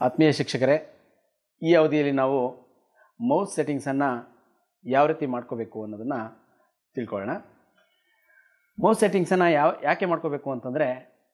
ಆತ್ಮೀಯ ಶಿಕ್ಷಕರೇ ಈ ಅವಧಿಯಲ್ಲಿ ನಾವು ಮೌಸ್ ಸೆಟ್ಟಿಂಗ್ಸನ್ನು ಯಾವ ರೀತಿ ಮಾಡ್ಕೋಬೇಕು ಅನ್ನೋದನ್ನು ತಿಳ್ಕೊಳ್ಳೋಣ ಮೌಸ್ ಸೆಟ್ಟಿಂಗ್ಸನ್ನು ಯಾವ ಯಾಕೆ ಮಾಡ್ಕೋಬೇಕು ಅಂತಂದರೆ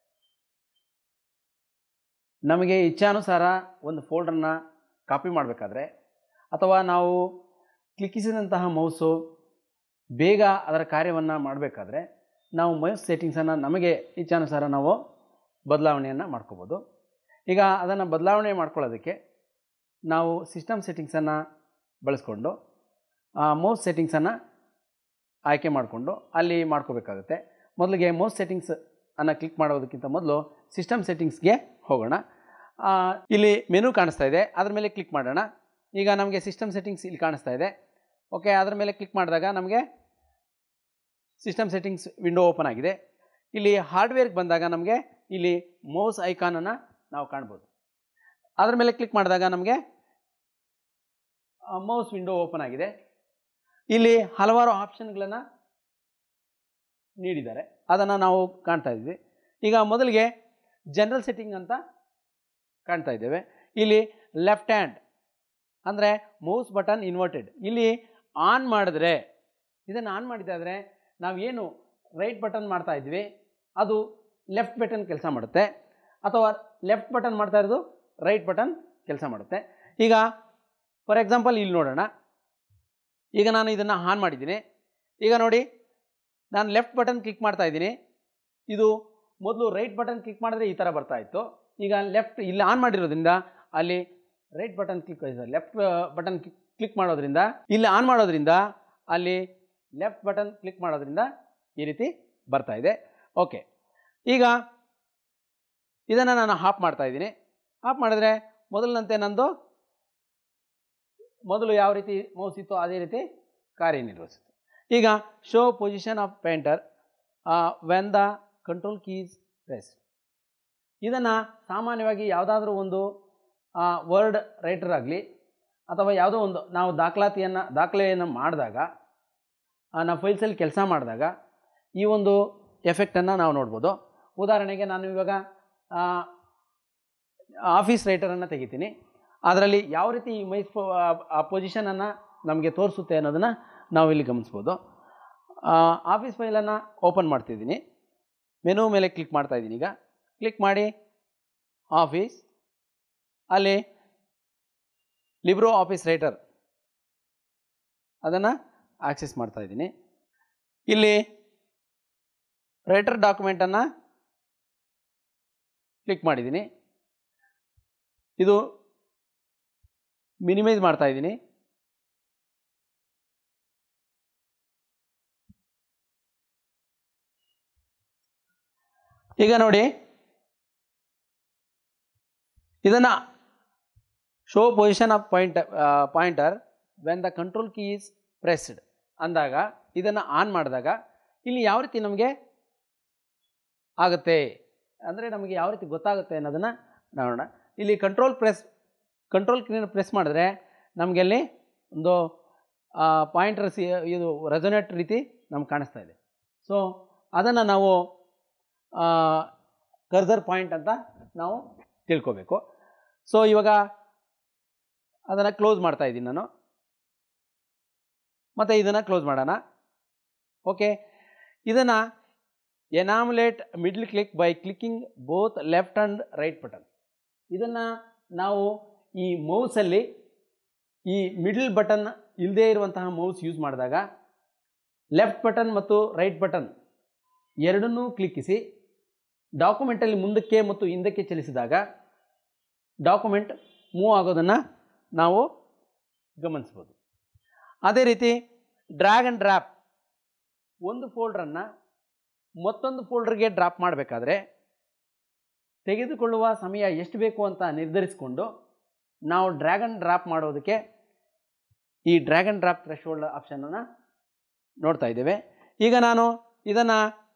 ನಮಗೆ ಇಚ್ಛಾನುಸಾರ ಒಂದು ಫೋಲ್ಡರ್ನ ಕಾಪಿ ಮಾಡಬೇಕಾದ್ರೆ ಅಥವಾ ನಾವು ಕ್ಲಿಕ್ಕಿಸಿದಂತಹ ಮೌಸು ಬೇಗ ಅದರ ಕಾರ್ಯವನ್ನು ಮಾಡಬೇಕಾದ್ರೆ ನಾವು ಮೌಸ್ ಸೆಟ್ಟಿಂಗ್ಸನ್ನು ನಮಗೆ ಇಚ್ಛಾನುಸಾರ ನಾವು ಬದಲಾವಣೆಯನ್ನು ಮಾಡ್ಕೋಬೋದು ಈಗ ಅದನ್ನು ಬದಲಾವಣೆ ಮಾಡ್ಕೊಳ್ಳೋದಕ್ಕೆ ನಾವು ಸಿಸ್ಟಮ್ ಸೆಟ್ಟಿಂಗ್ಸನ್ನು ಬಳಸ್ಕೊಂಡು ಆ ಮೌಸ್ ಸೆಟ್ಟಿಂಗ್ಸನ್ನು ಆಯ್ಕೆ ಮಾಡಿಕೊಂಡು ಅಲ್ಲಿ ಮಾಡ್ಕೋಬೇಕಾಗುತ್ತೆ ಮೊದಲಿಗೆ ಮೌಸ್ ಸೆಟ್ಟಿಂಗ್ಸ್ ಅನ್ನು ಕ್ಲಿಕ್ ಮಾಡೋದಕ್ಕಿಂತ ಮೊದಲು ಸಿಸ್ಟಮ್ ಸೆಟ್ಟಿಂಗ್ಸ್ಗೆ ಹೋಗೋಣ ಆ, ಇಲ್ಲಿ ಮೆನು ಕಾಣಿಸ್ತಾ ಇದೆ ಅದ್ರ ಮೇಲೆ ಕ್ಲಿಕ್ ಮಾಡೋಣ ಈಗ ನಮಗೆ ಸಿಸ್ಟಮ್ ಸೆಟ್ಟಿಂಗ್ಸ್ ಇಲ್ಲಿ ಕಾಣಿಸ್ತಾ ಇದೆ ಓಕೆ ಅದ್ರ ಮೇಲೆ ಕ್ಲಿಕ್ ಮಾಡಿದಾಗ ನಮಗೆ ಸಿಸ್ಟಮ್ ಸೆಟ್ಟಿಂಗ್ಸ್ ವಿಂಡೋ ಓಪನ್ ಆಗಿದೆ ಇಲ್ಲಿ ಹಾರ್ಡ್ವೇರ್ಗೆ ಬಂದಾಗ ನಮಗೆ ಇಲ್ಲಿ ಮೌಸ್ ಐಕಾನನ್ನು ನಾವು ಕಾಣ್ಬೋದು ಅದ್ರ ಮೇಲೆ ಕ್ಲಿಕ್ ಮಾಡಿದಾಗ ನಮಗೆ ಮೌಸ್ ವಿಂಡೋ ಓಪನ್ ಆಗಿದೆ ಇಲ್ಲಿ ಹಲವಾರು ಆಪ್ಷನ್ಗಳನ್ನು ನೀಡಿದ್ದಾರೆ ಅದನ್ನು ನಾವು ಕಾಣ್ತಾ ಇದ್ವಿ ಈಗ ಮೊದಲಿಗೆ ಜನರಲ್ ಸೆಟ್ಟಿಂಗ್ ಅಂತ ಕಾಣ್ತಾ ಇದ್ದೇವೆ ಇಲ್ಲಿ ಲೆಫ್ಟ್ ಹ್ಯಾಂಡ್ ಅಂದರೆ ಮೌಸ್ ಬಟನ್ ಇನ್ವರ್ಟೆಡ್ ಇಲ್ಲಿ ಆನ್ ಮಾಡಿದ್ರೆ ಇದನ್ನು ಆನ್ ಮಾಡಿದ್ದಾದರೆ ನಾವೇನು ರೈಟ್ ಬಟನ್ ಮಾಡ್ತಾ ಇದ್ವಿ ಅದು ಲೆಫ್ಟ್ ಬಟನ್ ಕೆಲಸ ಮಾಡುತ್ತೆ ಅಥವಾ ಲೆಫ್ಟ್ ಬಟನ್ ಮಾಡ್ತಾ ಇರೋದು ರೈಟ್ ಬಟನ್ ಕೆಲಸ ಮಾಡುತ್ತೆ ಈಗ ಫಾರ್ ಎಕ್ಸಾಂಪಲ್ ಇಲ್ಲಿ ನೋಡೋಣ ಈಗ ನಾನು ಇದನ್ನು ಆನ್ ಮಾಡಿದ್ದೀನಿ ಈಗ ನೋಡಿ ನಾನು ಲೆಫ್ಟ್ ಬಟನ್ ಕ್ಲಿಕ್ ಮಾಡ್ತಾ ಇದ್ದೀನಿ ಇದು ಮೊದಲು ರೈಟ್ ಬಟನ್ ಕ್ಲಿಕ್ ಮಾಡಿದ್ರೆ ಈ ಥರ ಬರ್ತಾ ಇತ್ತು ಈಗ ಲೆಫ್ಟ್ ಇಲ್ಲಿ ಆನ್ ಮಾಡಿರೋದ್ರಿಂದ ಅಲ್ಲಿ right button click left button click ಮಾಡೋದ್ರಿಂದ ಇಲ್ಲಿ ಆನ್ ಮಾಡೋದ್ರಿಂದ ಅಲ್ಲಿ ಲೆಫ್ಟ್ ಬಟನ್ ಕ್ಲಿಕ್ ಮಾಡೋದ್ರಿಂದ ಈ ರೀತಿ ಬರ್ತಾ ಇದೆ ಓಕೆ ಈಗ ಇದನ್ನು ನಾನು ಆಫ್ ಮಾಡ್ತಾ ಇದ್ದೀನಿ ಆಫ್ ಮಾಡಿದ್ರೆ ಮೊದಲಿನಂತೆ ನಂದು ಮೊದಲು ಯಾವ ರೀತಿ ಮೌಸ್ ಇತ್ತು ಅದೇ ರೀತಿ ಕಾರ್ಯನಿರ್ವಹಿಸುತ್ತೆ ಈಗ show position of pointer when the control keys press ಇದನ್ನು ಸಾಮಾನ್ಯವಾಗಿ ಯಾವುದಾದ್ರೂ ಒಂದು ವರ್ಡ್ ರೈಟರ್ ಆಗಲಿ ಅಥವಾ ಯಾವುದೋ ಒಂದು ನಾವು ದಾಖಲಾತಿಯನ್ನು ದಾಖಲೆಯನ್ನು ಮಾಡಿದಾಗ ನಾವು ಫೈಲ್ಸಲ್ಲಿ ಕೆಲಸ ಮಾಡಿದಾಗ ಈ ಒಂದು ಎಫೆಕ್ಟನ್ನು ನಾವು ನೋಡ್ಬೋದು ಉದಾಹರಣೆಗೆ ನಾನು ಇವಾಗ ಆಫೀಸ್ ರೈಟರನ್ನು ತೆಗಿತೀನಿ ಅದರಲ್ಲಿ ಯಾವ ರೀತಿ ಈ ಮೈಸ್ ಆ ಪೊಸಿಷನನ್ನು ನಮಗೆ ತೋರಿಸುತ್ತೆ ಅನ್ನೋದನ್ನು ನಾವು ಇಲ್ಲಿ ಗಮನಿಸ್ಬೋದು ಆಫೀಸ್ ಫೈಲನ್ನು ಓಪನ್ ಮಾಡ್ತಿದ್ದೀನಿ ಮೆನು ಮೇಲೆ ಕ್ಲಿಕ್ ಮಾಡ್ತಾ ಇದ್ದೀನಿ ಈಗ ಕ್ಲಿಕ್ ಮಾಡಿ ಆಫೀಸ್ ಅಲ್ಲಿ ಲಿಬ್ರೋ ಆಫೀಸ್ ರೈಟರ್ ಅದನ್ನು ಆಕ್ಸೆಸ್ ಮಾಡ್ತಾ ಇದ್ದೀನಿ ಇಲ್ಲಿ ರೈಟರ್ ಡಾಕ್ಯುಮೆಂಟನ್ನು ಕ್ಲಿಕ್ ಮಾಡಿದ್ದೀನಿ ಇದು ಮಿನಿಮೈಸ್ ಮಾಡ್ತಾ ಇದ್ದೀನಿ ಈಗ ನೋಡಿ ಇದನ್ನು show position of point pointer when the control key is pressed ಅಂದಾಗ ಇದನ್ನು ಆನ್ ಮಾಡಿದಾಗ ಇಲ್ಲಿ ಯಾವ ರೀತಿ ನಮಗೆ ಆಗುತ್ತೆ ಅಂದರೆ ನಮಗೆ ಯಾವ ರೀತಿ ಗೊತ್ತಾಗುತ್ತೆ ಅನ್ನೋದನ್ನು ನೋಡೋಣ ಇಲ್ಲಿ ಕಂಟ್ರೋಲ್ ಪ್ರೆಸ್ ಕಂಟ್ರೋಲ್ ಕೀನ ಪ್ರೆಸ್ ಮಾಡಿದ್ರೆ ನಮಗೆ ಅಲ್ಲಿ ಒಂದು ಪಾಯಿಂಟರ್ ಸಿ ಇದು ರೆಸೊನೇಟ್ ರೀತಿ ನಮ್ಗೆ ಕಾಣಿಸ್ತಾ ಇದೆ ಸೊ ಅದನ್ನು ನಾವು ಕರ್ಸರ್ ಪಾಯಿಂಟ್ ಅಂತ ನಾವು ತಿಳ್ಕೋಬೇಕು ಸೊ ಇವಾಗ ಅದನ್ನು ಕ್ಲೋಸ್ ಮಾಡ್ತಾ ಇದ್ದೀನಿ ನಾನು ಮತ್ತು ಇದನ್ನು ಕ್ಲೋಸ್ ಮಾಡೋಣ ಓಕೆ ಇದನ್ನು emulate middle click by clicking both left and right button ಇದನ್ನು ನಾವು ಈ ಮೌಸಲ್ಲಿ ಈ ಮಿಡ್ಲ್ ಬಟನ್ ಇಲ್ಲದೇ ಇರುವಂತಹ ಮೌಸ್ ಯೂಸ್ ಮಾಡಿದಾಗ ಲೆಫ್ಟ್ ಬಟನ್ ಮತ್ತು ರೈಟ್ ಬಟನ್ ಎರಡನ್ನೂ ಕ್ಲಿಕ್ಕಿಸಿ ಡಾಕ್ಯುಮೆಂಟಲ್ಲಿ ಮುಂದಕ್ಕೆ ಮತ್ತು ಹಿಂದಕ್ಕೆ ಚಲಿಸಿದಾಗ ಡಾಕ್ಯುಮೆಂಟ್ ಮೂವ್ ಆಗೋದನ್ನು ನಾವು ಗಮನಿಸ್ಬೋದು ಅದೇ ರೀತಿ ಡ್ರ್ಯಾಗ್ ಆ್ಯಂಡ್ ಡ್ರಾಪ್ ಒಂದು ಫೋಲ್ಡ್ರನ್ನು ಮತ್ತೊಂದು ಫೋಲ್ಡರ್ಗೆ ಡ್ರಾಪ್ ಮಾಡಬೇಕಾದ್ರೆ ತೆಗೆದುಕೊಳ್ಳುವ ಸಮಯ ಎಷ್ಟು ಬೇಕು ಅಂತ ನಿರ್ಧರಿಸಿಕೊಂಡು ನಾವು ಡ್ರ್ಯಾಗ್ ಆ್ಯಂಡ್ ಡ್ರಾಪ್ ಮಾಡೋದಕ್ಕೆ ಈ ಡ್ರ್ಯಾಗ್ ಆ್ಯಂಡ್ ಡ್ರಾಪ್ ಥ್ರೆಶೋಲ್ಡ್ ಆಪ್ಷನನ್ನು ನೋಡ್ತಾ ಇದ್ದೇವೆ ಈಗ ನಾನು ಇದನ್ನು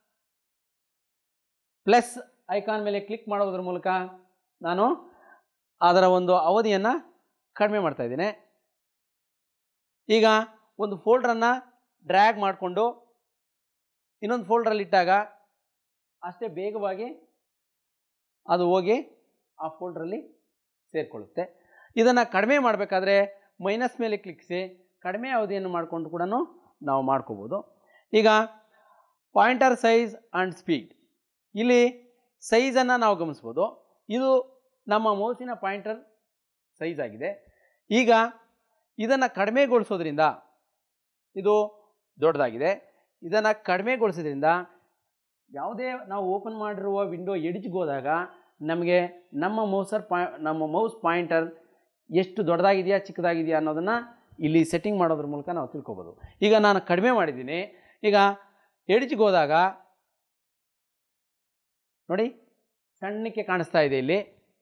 ಪ್ಲಸ್ ಐಕಾನ್ ಮೇಲೆ ಕ್ಲಿಕ್ ಮಾಡೋದ್ರ ಮೂಲಕ ನಾನು ಅದರ ಒಂದು ಅವಧಿಯನ್ನು ಕಡಿಮೆ ಮಾಡ್ತಾ ಇದ್ದೇನೆ ಈಗ ಒಂದು ಫೋಲ್ಡ್ರನ್ನು ಡ್ರ್ಯಾಗ್ ಮಾಡಿಕೊಂಡು ಇನ್ನೊಂದು ಫೋಲ್ಡ್ರಲ್ಲಿ ಇಟ್ಟಾಗ ಅಷ್ಟೇ ಬೇಗವಾಗಿ ಅದು ಹೋಗಿ ಆ ಫೋಲ್ಡ್ರಲ್ಲಿ ಸೇರಿಕೊಳ್ಳುತ್ತೆ ಇದನ್ನು ಕಡಿಮೆ ಮಾಡಬೇಕಾದ್ರೆ ಮೈನಸ್ ಮೇಲೆ ಕ್ಲಿಕ್ಸಿ ಕಡಿಮೆ ಅವಧಿಯನ್ನು ಮಾಡಿಕೊಂಡು ಕೂಡ ನಾವು ಮಾಡ್ಕೋಬೋದು ಈಗ ಪಾಯಿಂಟರ್ ಸೈಜ್ ಆ್ಯಂಡ್ ಸ್ಪೀಡ್ ಇಲ್ಲಿ ಸೈಜನ್ನು ನಾವು ಗಮನಿಸ್ಬೋದು ಇದು ನಮ್ಮ ಮೌಸಿನ ಪಾಯಿಂಟರ್ ಸೈಜ್ ಆಗಿದೆ ಈಗ ಇದನ್ನು ಕಡಿಮೆಗೊಳಿಸೋದ್ರಿಂದ ಇದು ದೊಡ್ಡದಾಗಿದೆ ಇದನ್ನು ಕಡಿಮೆಗೊಳಿಸೋದ್ರಿಂದ ಯಾವುದೇ ನಾವು ಓಪನ್ ಮಾಡಿರುವ ವಿಂಡೋ ಎಡ್ಜ್ಗೆ ಹೋದಾಗ ನಮಗೆ ನಮ್ಮ ಮೌಸರ್ ಪಾಯ್ ನಮ್ಮ ಮೌಸ್ ಪಾಯಿಂಟರ್ ಎಷ್ಟು ದೊಡ್ಡದಾಗಿದೆಯಾ ಚಿಕ್ಕದಾಗಿದೆಯಾ ಅನ್ನೋದನ್ನು ಇಲ್ಲಿ ಸೆಟ್ಟಿಂಗ್ ಮಾಡೋದ್ರ ಮೂಲಕ ನಾವು ತಿಳ್ಕೊಬೋದು ಈಗ ನಾನು ಕಡಿಮೆ ಮಾಡಿದ್ದೀನಿ ಈಗ ಎಡ್ಜ್ಗೆ ಹೋದಾಗ ನೋಡಿ ಸಣ್ಣಕ್ಕೆ ಕಾಣಿಸ್ತಾ ಇದೆ ಇಲ್ಲಿ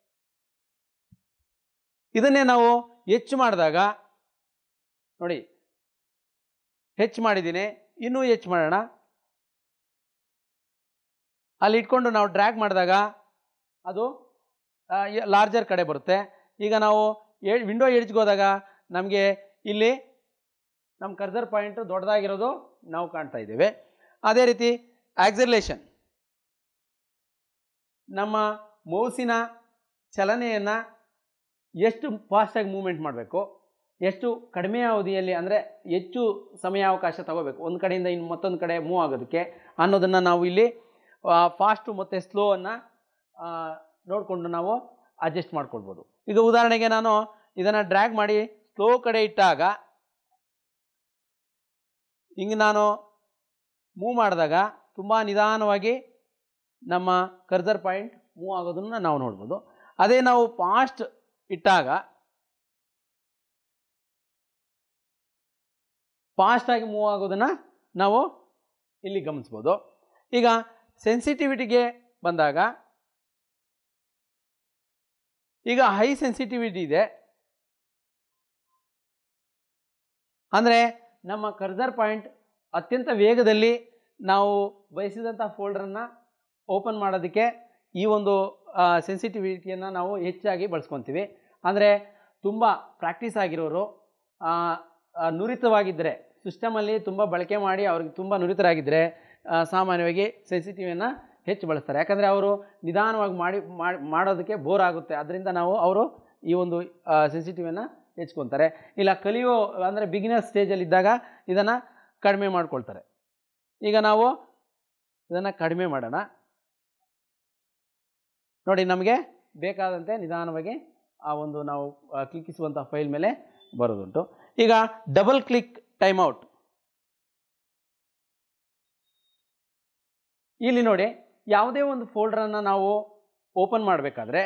ಇದನ್ನೇ ನಾವು ಹೆಚ್ಚು ಮಾಡಿದಾಗ ನೋಡಿ ಹೆಚ್ಚು ಮಾಡಿದ್ದೀನಿ ಇನ್ನೂ ಹೆಚ್ಚು ಮಾಡೋಣ ಅಲ್ಲಿ ಇಟ್ಕೊಂಡು ನಾವು ಡ್ರ್ಯಾಗ್ ಮಾಡಿದಾಗ ಅದು ಲಾರ್ಜರ್ ಕಡೆ ಬರುತ್ತೆ ಈಗ ನಾವು ವಿಂಡೋ ಎಡ್ಜ್ಗೆ ಹೋದಾಗ ನಮಗೆ ಇಲ್ಲಿ ನಮ್ಮ ಕರ್ಸರ್ ಪಾಯಿಂಟ್ ದೊಡ್ಡದಾಗಿರೋದು ನಾವು ಕಾಣ್ತಾ ಇದ್ದೇವೆ ಅದೇ ರೀತಿ ಆಕ್ಸಲೇಷನ್ ನಮ್ಮ ಮೌಸಿನ ಚಲನೆಯನ್ನು ಎಷ್ಟು ಫಾಸ್ಟಾಗಿ ಮೂವ್ಮೆಂಟ್ ಮಾಡಬೇಕು ಎಷ್ಟು ಕಡಿಮೆ ಅವಧಿಯಲ್ಲಿ ಅಂದರೆ ಹೆಚ್ಚು ಸಮಯಾವಕಾಶ ತಗೋಬೇಕು ಒಂದು ಕಡೆಯಿಂದ ಇನ್ನು ಮತ್ತೊಂದು ಕಡೆ ಮೂವ್ ಆಗೋದಕ್ಕೆ ಅನ್ನೋದನ್ನು ನಾವು ಇಲ್ಲಿ ಫಾಸ್ಟು ಮತ್ತು ಸ್ಲೋ ಅನ್ನು ನೋಡಿಕೊಂಡು ನಾವು ಅಡ್ಜಸ್ಟ್ ಮಾಡ್ಕೊಳ್ಬೋದು ಈಗ ಉದಾಹರಣೆಗೆ ನಾನು ಇದನ್ನು ಡ್ರ್ಯಾಗ್ ಮಾಡಿ ಸ್ಲೋ ಕಡೆ ಇಟ್ಟಾಗ ಹಿಂಗೆ ನಾನು ಮೂವ್ ಮಾಡಿದಾಗ ತುಂಬ ನಿಧಾನವಾಗಿ ನಮ್ಮ ಕರ್ಸರ್ ಪಾಯಿಂಟ್ ಮೂವ್ ಆಗೋದನ್ನು ನಾವು ನೋಡ್ಬೋದು ಅದೇ ನಾವು ಫಾಸ್ಟ್ ಇಟ್ಟಾಗ ಫಾಸ್ಟಾಗಿ ಮೂವ್ ಆಗೋದನ್ನು ನಾವು ಇಲ್ಲಿ ಗಮನಿಸ್ಬೋದು ಈಗ ಸೆನ್ಸಿಟಿವಿಟಿಗೆ ಬಂದಾಗ ಈಗ ಹೈ ಸೆನ್ಸಿಟಿವಿಟಿ ಇದೆ ಅಂದರೆ ನಮ್ಮ ಕರ್ಸರ್ ಪಾಯಿಂಟ್ ಅತ್ಯಂತ ವೇಗದಲ್ಲಿ ನಾವು ಬಯಸಿದಂಥ ಫೋಲ್ಡರನ್ನು ಓಪನ್ ಮಾಡೋದಕ್ಕೆ ಈ ಒಂದು ಸೆನ್ಸಿಟಿವಿಟಿಯನ್ನು ನಾವು ಹೆಚ್ಚಾಗಿ ಬಳಸ್ಕೊತೀವಿ ಅಂದರೆ ತುಂಬ ಪ್ರಾಕ್ಟೀಸ್ ಆಗಿರೋರು ಆ, ಆ, ನುರಿತವಾಗಿದ್ದರೆ ಸಿಸ್ಟಮಲ್ಲಿ ತುಂಬ ಬಳಕೆ ಮಾಡಿ ಅವ್ರಿಗೆ ತುಂಬ ನುರಿತರಾಗಿದ್ದರೆ ಆ, ಸಾಮಾನ್ಯವಾಗಿ ಸೆನ್ಸಿಟಿವಿಯನ್ನು ಹೆಚ್ಚು ಬಳಸ್ತಾರೆ ಯಾಕಂದರೆ ಅವರು ನಿಧಾನವಾಗಿ ಮಾಡಿ ಮಾಡಿ ಮಾಡೋದಕ್ಕೆ ಬೋರ್ ಆಗುತ್ತೆ ಅದರಿಂದ ನಾವು ಅವರು ಈ ಒಂದು ಸೆನ್ಸಿಟಿವನ್ನು ಹೆಚ್ಕೊತಾರೆ ಇಲ್ಲ ಕಲಿಯೋ ಅಂದರೆ ಬಿಗಿನರ್ ಸ್ಟೇಜಲ್ಲಿ ಇದ್ದಾಗ ಇದನ್ನು ಕಡಿಮೆ ಮಾಡ್ಕೊಳ್ತಾರೆ ಈಗ ನಾವು ಇದನ್ನು ಕಡಿಮೆ ಮಾಡೋಣ ನೋಡಿ ನಮಗೆ ಬೇಕಾದಂತೆ ನಿಧಾನವಾಗಿ ಆ ಒಂದು ನಾವು ಆ, ಕ್ಲಿಕ್ಕಿಸುವಂಥ ಫೈಲ್ ಮೇಲೆ ಬರೋದುಂಟು ಈಗ ಡಬಲ್ ಕ್ಲಿಕ್ ಟೈಮ್ ಔಟ್ ಇಲ್ಲಿ ನೋಡಿ ಯಾವುದೇ ಒಂದು ಫೋಲ್ಡರನ್ನು ನಾವು ಓಪನ್ ಮಾಡಬೇಕಾದ್ರೆ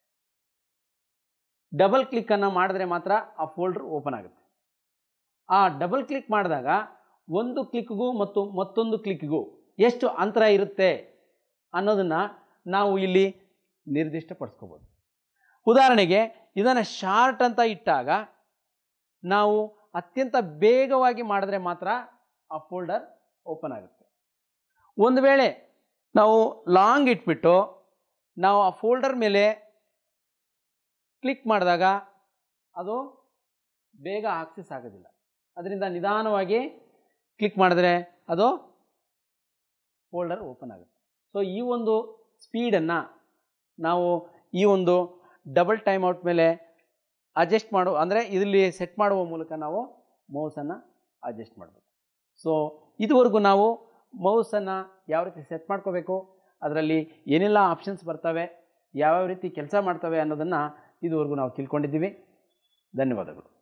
ಡಬಲ್ ಕ್ಲಿಕ್ಕನ್ನು ಮಾಡಿದ್ರೆ ಮಾತ್ರ ಆ ಫೋಲ್ಡರ್ ಓಪನ್ ಆಗುತ್ತೆ ಆ ಡಬಲ್ ಕ್ಲಿಕ್ ಮಾಡಿದಾಗ ಒಂದು ಕ್ಲಿಕ್ಗೂ ಮತ್ತು ಮತ್ತೊಂದು ಕ್ಲಿಕ್ಗೂ ಎಷ್ಟು ಅಂತರ ಇರುತ್ತೆ ಅನ್ನೋದನ್ನು ನಾವು ಇಲ್ಲಿ ನಿರ್ದಿಷ್ಟಪಡಿಸ್ಕೋಬೋದು ಉದಾಹರಣೆಗೆ ಇದನ್ನು ಶಾರ್ಟ್ ಅಂತ ಇಟ್ಟಾಗ ನಾವು ಅತ್ಯಂತ ಬೇಗವಾಗಿ ಮಾಡಿದ್ರೆ ಮಾತ್ರ ಆ ಫೋಲ್ಡರ್ ಓಪನ್ ಆಗುತ್ತೆ ಒಂದು ವೇಳೆ ನಾವು ಲಾಂಗ್ ಇಟ್ಬಿಟ್ಟು ನಾವು ಆ ಫೋಲ್ಡರ್ ಮೇಲೆ ಕ್ಲಿಕ್ ಮಾಡಿದಾಗ ಅದು ಬೇಗ ಆಕ್ಸೆಸ್ ಆಗೋದಿಲ್ಲ ಅದರಿಂದ ನಿಧಾನವಾಗಿ ಕ್ಲಿಕ್ ಮಾಡಿದ್ರೆ ಅದು ಫೋಲ್ಡರ್ ಓಪನ್ ಆಗುತ್ತೆ ಸೊ ಈ ಒಂದು ಸ್ಪೀಡನ್ನು ನಾವು ಈ ಒಂದು ಡಬಲ್ ಟೈಮ್ ಔಟ್ ಮೇಲೆ ಅಡ್ಜಸ್ಟ್ ಮಾಡು ಅಂದರೆ ಇದರಲ್ಲಿ ಸೆಟ್ ಮಾಡುವ ಮೂಲಕ ನಾವು ಮೌಸನ್ನು ಅಡ್ಜಸ್ಟ್ ಮಾಡಬೇಕು ಸೊ ಇದುವರೆಗೂ ನಾವು ಮೌಸನ್ನು ಯಾವ ರೀತಿ ಸೆಟ್ ಮಾಡ್ಕೋಬೇಕು ಅದರಲ್ಲಿ ಏನೆಲ್ಲ ಆಪ್ಷನ್ಸ್ ಬರ್ತವೆ ಯಾವ್ಯಾವ ರೀತಿ ಕೆಲಸ ಮಾಡ್ತವೆ ಅನ್ನೋದನ್ನು ಇದುವರೆಗೂ ನಾವು ತಿಳ್ಕೊಂಡಿದ್ದೀವಿ ಧನ್ಯವಾದಗಳು